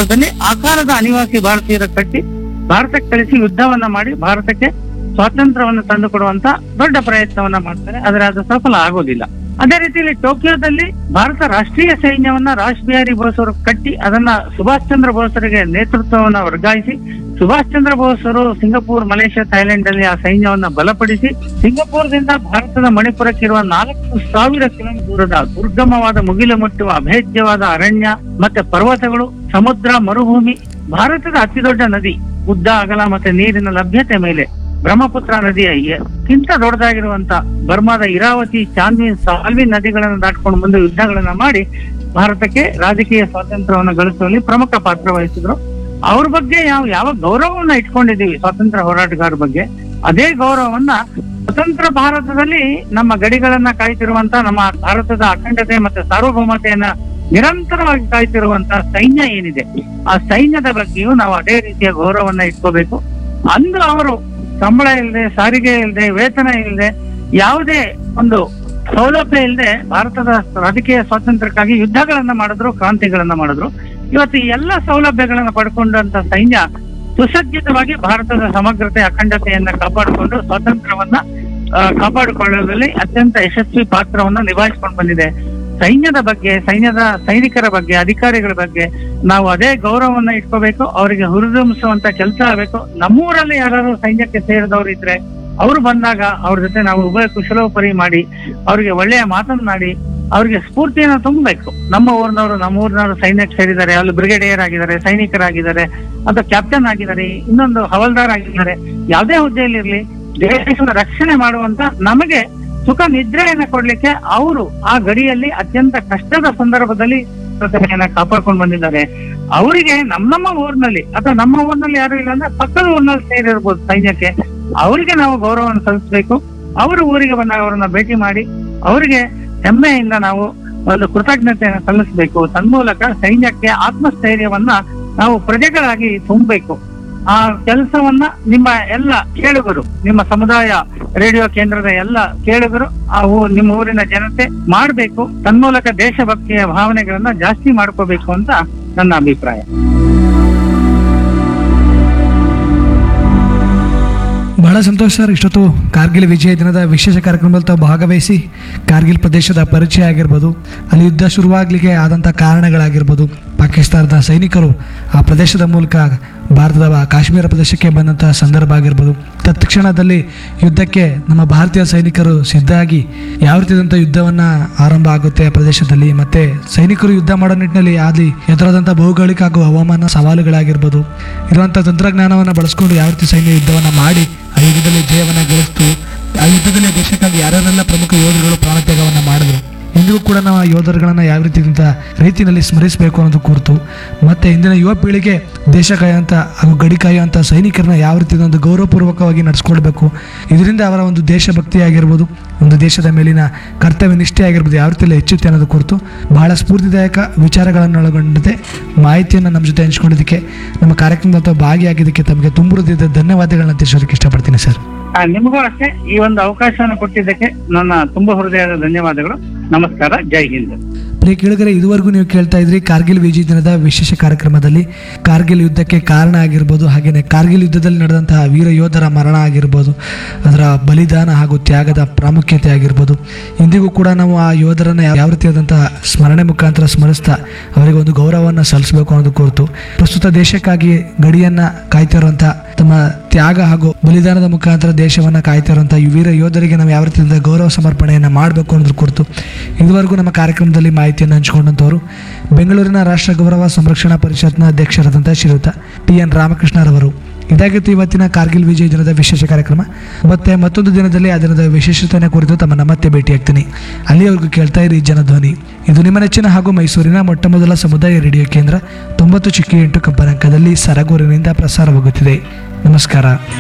ಭಾರತದಲ್ಲಿ ಆಕಾರದ ಅನಿವಾಸಿ ಭಾರತೀಯರ ಕಟ್ಟಿ ಭಾರತಕ್ಕೆ ಕಳಿಸಿ ಯುದ್ಧವನ್ನ ಮಾಡಿ ಭಾರತಕ್ಕೆ ಸ್ವಾತಂತ್ರ್ಯವನ್ನು ತಂದುಕೊಡುವಂತ ದೊಡ್ಡ ಪ್ರಯತ್ನವನ್ನ ಮಾಡ್ತಾರೆ ಆದ್ರೆ ಅದು ಸಫಲ ಆಗೋದಿಲ್ಲ ಅದೇ ರೀತಿಯಲ್ಲಿ ಟೋಕಿಯೋದಲ್ಲಿ ಭಾರತ ರಾಷ್ಟ್ರೀಯ ಸೈನ್ಯವನ್ನ ರಾಜ್ ಬಿಹಾರಿ ಬೋಸ್ ಅವರು ಕಟ್ಟಿ ಅದನ್ನ ಸುಭಾಷ್ ಚಂದ್ರ ಬೋಸರಿಗೆ ನೇತೃತ್ವವನ್ನ ವರ್ಗಾಯಿಸಿ ಸುಭಾಷ್ ಚಂದ್ರ ಬೋಸ್ ಅವರು ಸಿಂಗಪೂರ್ ಮಲೇಷ್ಯಾ ಥೈಲ್ಯಾಂಡ್ ಅಲ್ಲಿ ಆ ಸೈನ್ಯವನ್ನ ಬಲಪಡಿಸಿ ಸಿಂಗಪೂರದಿಂದ ಭಾರತದ ಮಣಿಪುರಕ್ಕಿರುವ ನಾಲ್ಕು ಸಾವಿರ ಕಿಲೋಮೀಟರ್ ದೂರದ ದುರ್ಗಮವಾದ ಮುಗಿಲು ಮುಟ್ಟುವ ಅಭೇದ್ಯವಾದ ಅರಣ್ಯ ಮತ್ತೆ ಪರ್ವತಗಳು ಸಮುದ್ರ ಮರುಭೂಮಿ ಭಾರತದ ಅತಿದೊಡ್ಡ ನದಿ ಉದ್ದ ಅಗಲ ಮತ್ತೆ ನೀರಿನ ಲಭ್ಯತೆ ಮೇಲೆ ಬ್ರಹ್ಮಪುತ್ರ ನದಿಯ ಕಿಂತ ದೊಡ್ಡದಾಗಿರುವಂತ ಬರ್ಮಾದ ಇರಾವತಿ ಚಾಂದ್ವಿನ್ ಸಾಲ್ವಿನ್ ನದಿಗಳನ್ನು ದಾಟ್ಕೊಂಡು ಬಂದು ಯುದ್ಧಗಳನ್ನ ಮಾಡಿ ಭಾರತಕ್ಕೆ ರಾಜಕೀಯ ಸ್ವಾತಂತ್ರ್ಯವನ್ನು ಗಳಿಸುವಲ್ಲಿ ಪ್ರಮುಖ ಪಾತ್ರ ವಹಿಸಿದ್ರು ಅವ್ರ ಬಗ್ಗೆ ಯಾವ ಯಾವ ಗೌರವವನ್ನ ಇಟ್ಕೊಂಡಿದೀವಿ ಸ್ವಾತಂತ್ರ್ಯ ಹೋರಾಟಗಾರರ ಬಗ್ಗೆ ಅದೇ ಗೌರವವನ್ನ ಸ್ವತಂತ್ರ ಭಾರತದಲ್ಲಿ ನಮ್ಮ ಗಡಿಗಳನ್ನ ಕಾಯ್ತಿರುವಂತ ನಮ್ಮ ಭಾರತದ ಅಖಂಡತೆ ಮತ್ತೆ ಸಾರ್ವಭೌಮತೆಯನ್ನ ನಿರಂತರವಾಗಿ ಕಾಯ್ತಿರುವಂತ ಸೈನ್ಯ ಏನಿದೆ ಆ ಸೈನ್ಯದ ಬಗ್ಗೆಯೂ ನಾವು ಅದೇ ರೀತಿಯ ಗೌರವವನ್ನ ಇಟ್ಕೋಬೇಕು ಅಂದು ಅವರು ಸಂಬಳ ಇಲ್ಲದೆ ಸಾರಿಗೆ ಇಲ್ಲದೆ ವೇತನ ಇಲ್ಲದೆ ಯಾವುದೇ ಒಂದು ಸೌಲಭ್ಯ ಇಲ್ಲದೆ ಭಾರತದ ರಾಜಕೀಯ ಸ್ವಾತಂತ್ರ್ಯಕ್ಕಾಗಿ ಯುದ್ಧಗಳನ್ನ ಮಾಡಿದ್ರು ಕ್ರಾಂತಿಗಳನ್ನ ಮಾಡಿದ್ರು ಇವತ್ತು ಈ ಎಲ್ಲ ಸೌಲಭ್ಯಗಳನ್ನ ಪಡ್ಕೊಂಡಂತ ಸೈನ್ಯ ಸುಸಜ್ಜಿತವಾಗಿ ಭಾರತದ ಸಮಗ್ರತೆ ಅಖಂಡತೆಯನ್ನ ಕಾಪಾಡಿಕೊಂಡು ಸ್ವಾತಂತ್ರ್ಯವನ್ನ ಆ, ಕಾಪಾಡಿಕೊಳ್ಳುವಲ್ಲಿ ಅತ್ಯಂತ ಯಶಸ್ವಿ ಪಾತ್ರವನ್ನ ನಿಭಾಯಿಸಿಕೊಂಡು ಬಂದಿದೆ ಸೈನ್ಯದ ಬಗ್ಗೆ ಸೈನ್ಯದ ಸೈನಿಕರ ಬಗ್ಗೆ ಅಧಿಕಾರಿಗಳ ಬಗ್ಗೆ ನಾವು ಅದೇ ಗೌರವವನ್ನ ಇಟ್ಕೋಬೇಕು ಅವರಿಗೆ ಹುರಿದುಂಬಿಸುವಂತ ಕೆಲಸ ಆಗಬೇಕು ನಮ್ಮೂರಲ್ಲಿ ಯಾರು ಸೈನ್ಯಕ್ಕೆ ಸೇರಿದವರು ಇದ್ರೆ ಅವರು ಬಂದಾಗ ಅವ್ರ ಜೊತೆ ನಾವು ಉಭಯ ಕುಶಲೋಪರಿ ಮಾಡಿ ಅವರಿಗೆ ಒಳ್ಳೆಯ ಮಾತನ್ನಾಡಿ ಅವರಿಗೆ ಸ್ಫೂರ್ತಿಯನ್ನು ತುಂಬಬೇಕು ನಮ್ಮ ಊರಿನವರು ನಮ್ಮ ಊರಿನವರು ಸೈನ್ಯಕ್ಕೆ ಸೇರಿದ್ದಾರೆ ಅಲ್ಲಿ ಬ್ರಿಗೇಡಿಯರ್ ಆಗಿದ್ದಾರೆ ಸೈನಿಕರಾಗಿದ್ದಾರೆ ಅಥವಾ ಕ್ಯಾಪ್ಟನ್ ಆಗಿದ್ದಾರೆ ಇನ್ನೊಂದು ಹವಲ್ದಾರ್ ಆಗಿದ್ದಾರೆ ಯಾವುದೇ ಹುದ್ದೆಯಲ್ಲಿರ್ಲಿ ದೇಶದ ರಕ್ಷಣೆ ಮಾಡುವಂತ ನಮಗೆ ಸುಖ ನಿದ್ರೆಯನ್ನ ಕೊಡ್ಲಿಕ್ಕೆ ಅವರು ಆ ಗಡಿಯಲ್ಲಿ ಅತ್ಯಂತ ಕಷ್ಟದ ಸಂದರ್ಭದಲ್ಲಿ ಪ್ರತಿಭೆಯನ್ನ ಕಾಪಾಡ್ಕೊಂಡು ಬಂದಿದ್ದಾರೆ ಅವರಿಗೆ ನಮ್ಮ ನಮ್ಮ ಊರಿನಲ್ಲಿ ಅಥವಾ ನಮ್ಮ ಊರಿನಲ್ಲಿ ಯಾರು ಇಲ್ಲ ಅಂದ್ರೆ ಪಕ್ಕದ ಊರಿನಲ್ಲಿ ಸೇರಿರ್ಬೋದು ಸೈನ್ಯಕ್ಕೆ ಅವರಿಗೆ ನಾವು ಗೌರವವನ್ನು ಸಲ್ಲಿಸಬೇಕು ಅವರ ಊರಿಗೆ ಬಂದಾಗ ಅವರನ್ನ ಭೇಟಿ ಮಾಡಿ ಅವರಿಗೆ ಹೆಮ್ಮೆಯಿಂದ ನಾವು ಒಂದು ಕೃತಜ್ಞತೆಯನ್ನು ಸಲ್ಲಿಸಬೇಕು ತನ್ಮೂಲಕ ಸೈನ್ಯಕ್ಕೆ ಆತ್ಮಸ್ಥೈರ್ಯವನ್ನ ನಾವು ಪ್ರಜೆಗಳಾಗಿ ತುಂಬಬೇಕು ಆ ಕೆಲಸವನ್ನ ನಿಮ್ಮ ಎಲ್ಲ ಕೇಳುಗರು ನಿಮ್ಮ ಸಮುದಾಯ ರೇಡಿಯೋ ಕೇಂದ್ರದ ಎಲ್ಲ ಕೇಳುಗರು ಆ ಊ- ನಿಮ್ಮ ಊರಿನ ಜನತೆ ಮಾಡಬೇಕು ತನ್ಮೂಲಕ ದೇಶಭಕ್ತಿಯ ಭಾವನೆಗಳನ್ನ ಜಾಸ್ತಿ ಮಾಡ್ಕೋಬೇಕು ಅಂತ ನನ್ನ ಅಭಿಪ್ರಾಯ ಬಹಳ ಸಂತೋಷ ಸರ್ ಇಷ್ಟೊತ್ತು ಕಾರ್ಗಿಲ್ ವಿಜಯ ದಿನದ ವಿಶೇಷ ಕಾರ್ಯಕ್ರಮದಲ್ಲಿ ತಾವು ಭಾಗವಹಿಸಿ ಕಾರ್ಗಿಲ್ ಪ್ರದೇಶದ ಪರಿಚಯ ಆಗಿರ್ಬೋದು ಅಲ್ಲಿ ಯುದ್ಧ ಶುರುವಾಗಲಿಕ್ಕೆ ಆದಂಥ ಕಾರಣಗಳಾಗಿರ್ಬೋದು ಪಾಕಿಸ್ತಾನದ ಸೈನಿಕರು ಆ ಪ್ರದೇಶದ ಮೂಲಕ ಭಾರತದ ಕಾಶ್ಮೀರ ಪ್ರದೇಶಕ್ಕೆ ಬಂದಂಥ ಸಂದರ್ಭ ಆಗಿರ್ಬೋದು ತತ್ಕ್ಷಣದಲ್ಲಿ ಯುದ್ಧಕ್ಕೆ ನಮ್ಮ ಭಾರತೀಯ ಸೈನಿಕರು ಸಿದ್ಧಾಗಿ ಯಾವ ರೀತಿಯಾದಂಥ ಯುದ್ಧವನ್ನು ಆರಂಭ ಆಗುತ್ತೆ ಆ ಪ್ರದೇಶದಲ್ಲಿ ಮತ್ತೆ ಸೈನಿಕರು ಯುದ್ಧ ಮಾಡೋ ನಿಟ್ಟಿನಲ್ಲಿ ಅಲ್ಲಿ ಎದುರಾದಂಥ ಭೌಗೋಳಿಕ ಹಾಗೂ ಹವಾಮಾನ ಸವಾಲುಗಳಾಗಿರ್ಬೋದು ಇರುವಂಥ ತಂತ್ರಜ್ಞಾನವನ್ನು ಬಳಸ್ಕೊಂಡು ಯಾವ ರೀತಿ ಸೈನ್ಯ ಯುದ್ಧವನ್ನು ಮಾಡಿ ಆ ಯುದ್ಧದಲ್ಲಿ ಜಯವನ್ನು ಗಳಿಸ್ತು ಆ ಯುದ್ಧದಲ್ಲಿ ದೇಶಕ್ಕಾಗಿ ಯಾರ್ಯಾರೆಲ್ಲ ಪ್ರಮುಖ ಯೋಧರುಗಳು ಪ್ರಾಣತ್ಯಾಗವನ್ನು ಮಾಡಿದ್ರು ಇಂದಿಗೂ ಕೂಡ ನಾವು ಆ ಯೋಧರುಗಳನ್ನು ಯಾವ ರೀತಿಯಿಂದ ರೀತಿಯಲ್ಲಿ ಸ್ಮರಿಸಬೇಕು ಅನ್ನೋದು ಕುರಿತು ಮತ್ತೆ ಇಂದಿನ ಯುವ ಪೀಳಿಗೆ ದೇಶ ಕಾಯುವಂಥ ಹಾಗೂ ಗಡಿ ಕಾಯುವಂಥ ಸೈನಿಕರನ್ನ ಯಾವ ರೀತಿ ಒಂದು ಗೌರವಪೂರ್ವಕವಾಗಿ ನಡೆಸ್ಕೊಳ್ಬೇಕು ಇದರಿಂದ ಅವರ ಒಂದು ದೇಶಭಕ್ತಿ ಆಗಿರ್ಬೋದು ಒಂದು ದೇಶದ ಮೇಲಿನ ಕರ್ತವ್ಯ ನಿಷ್ಠೆ ಆಗಿರ್ಬೋದು ಯಾವ ರೀತಿಯಲ್ಲಿ ಹೆಚ್ಚುತ್ತೆ ಅನ್ನೋದು ಕುರಿತು ಬಹಳ ಸ್ಫೂರ್ತಿದಾಯಕ ವಿಚಾರಗಳನ್ನು ಒಳಗೊಂಡಂತೆ ಮಾಹಿತಿಯನ್ನು ನಮ್ಮ ಜೊತೆ ಹಂಚ್ಕೊಂಡಿದ್ದಕ್ಕೆ ನಮ್ಮ ಕಾರ್ಯಕ್ರಮದ ಭಾಗಿಯಾಗಿದ್ದಕ್ಕೆ ತಮಗೆ ತುಂಬ ಹೃದಯದ ಧನ್ಯವಾದಗಳನ್ನ ತಿಳಿಸೋದಕ್ಕೆ ಇಷ್ಟಪಡ್ತೀನಿ ಸರ್ ಆ, ನಿಮಗೂ ಅಷ್ಟೇ ಈ ಒಂದು ಅವಕಾಶವನ್ನು ಕೊಟ್ಟಿದ್ದಕ್ಕೆ ನನ್ನ ತುಂಬಾ ಹೃದಯದ ಧನ್ಯವಾದಗಳು ನಮಸ್ಕಾರ ಜೈ ಹಿಂದ್ ಪ್ರಿಯ ಕೇಳಿದರೆ ಇದುವರೆಗೂ ನೀವು ಕೇಳ್ತಾ ಇದ್ರಿ ಕಾರ್ಗಿಲ್ ವಿಜಯ ದಿನದ ವಿಶೇಷ ಕಾರ್ಯಕ್ರಮದಲ್ಲಿ ಕಾರ್ಗಿಲ್ ಯುದ್ಧಕ್ಕೆ ಕಾರಣ ಆಗಿರ್ಬೋದು ಹಾಗೆಯೇ ಕಾರ್ಗಿಲ್ ಯುದ್ಧದಲ್ಲಿ ನಡೆದಂತಹ ವೀರ ಯೋಧರ ಮರಣ ಆಗಿರ್ಬೋದು ಅದರ ಬಲಿದಾನ ಹಾಗೂ ತ್ಯಾಗದ ಪ್ರಾಮುಖ್ಯತೆ ಆಗಿರ್ಬೋದು ಇಂದಿಗೂ ಕೂಡ ನಾವು ಆ ಯೋಧರನ್ನ ಯಾವ ರೀತಿಯಾದಂತಹ ಸ್ಮರಣೆ ಮುಖಾಂತರ ಸ್ಮರಿಸ್ತಾ ಅವರಿಗೆ ಒಂದು ಗೌರವವನ್ನು ಸಲ್ಲಿಸಬೇಕು ಅನ್ನೋದು ಕುರಿತು ಪ್ರಸ್ತುತ ದೇಶಕ್ಕಾಗಿ ಗಡಿಯನ್ನ ಕಾಯ್ತಿರುವಂಥ ತಮ್ಮ ತ್ಯಾಗ ಹಾಗೂ ಬಲಿದಾನದ ಮುಖಾಂತರ ದೇಶವನ್ನ ಕಾಯ್ತಿರುವಂಥ ಈ ವೀರ ಯೋಧರಿಗೆ ನಾವು ಯಾವ ರೀತಿಯಿಂದ ಗೌರವ ಸಮರ್ಪಣೆಯನ್ನು ಮಾಡಬೇಕು ಅನ್ನೋದ್ರ ಕುರಿತು ಇದುವರೆಗೂ ನಮ್ಮ ಕಾರ್ಯಕ್ರಮದಲ್ಲಿ ಮಾಹಿತಿಯನ್ನು ಹಂಚಿಕೊಂಡಂಥವರು ಬೆಂಗಳೂರಿನ ರಾಷ್ಟ್ರ ಗೌರವ ಸಂರಕ್ಷಣಾ ಪರಿಷತ್ನ ಅಧ್ಯಕ್ಷರಾದಂಥ ಶ್ರೀಯುತ ಟಿ ಎನ್ ರಾಮಕೃಷ್ಣರವರು ಇದಾಗಿತ್ತು ಇವತ್ತಿನ ಕಾರ್ಗಿಲ್ ವಿಜಯ ದಿನದ ವಿಶೇಷ ಕಾರ್ಯಕ್ರಮ ಮತ್ತೆ ಮತ್ತೊಂದು ದಿನದಲ್ಲಿ ಆ ದಿನದ ವಿಶೇಷತೆಯ ಕುರಿತು ತಮ್ಮನ್ನ ಮತ್ತೆ ಭೇಟಿಯಾಗ್ತೀನಿ ಅಲ್ಲಿಯವರೆಗೂ ಕೇಳ್ತಾ ಇರಿ ಜನಧ್ವನಿ ಇದು ನಿಮ್ಮ ನೆಚ್ಚಿನ ಹಾಗೂ ಮೈಸೂರಿನ ಮೊಟ್ಟ ಮೊದಲ ಸಮುದಾಯ ರೇಡಿಯೋ ಕೇಂದ್ರ ತೊಂಬತ್ತು ಚಿಕ್ಕಿ ಎಂಟು ಕಂಪನಾಂಕದಲ್ಲಿ ಸರಗೂರಿನಿಂದ ಪ್ರಸಾರವಾಗುತ್ತಿದೆ ನಮಸ್ಕಾರ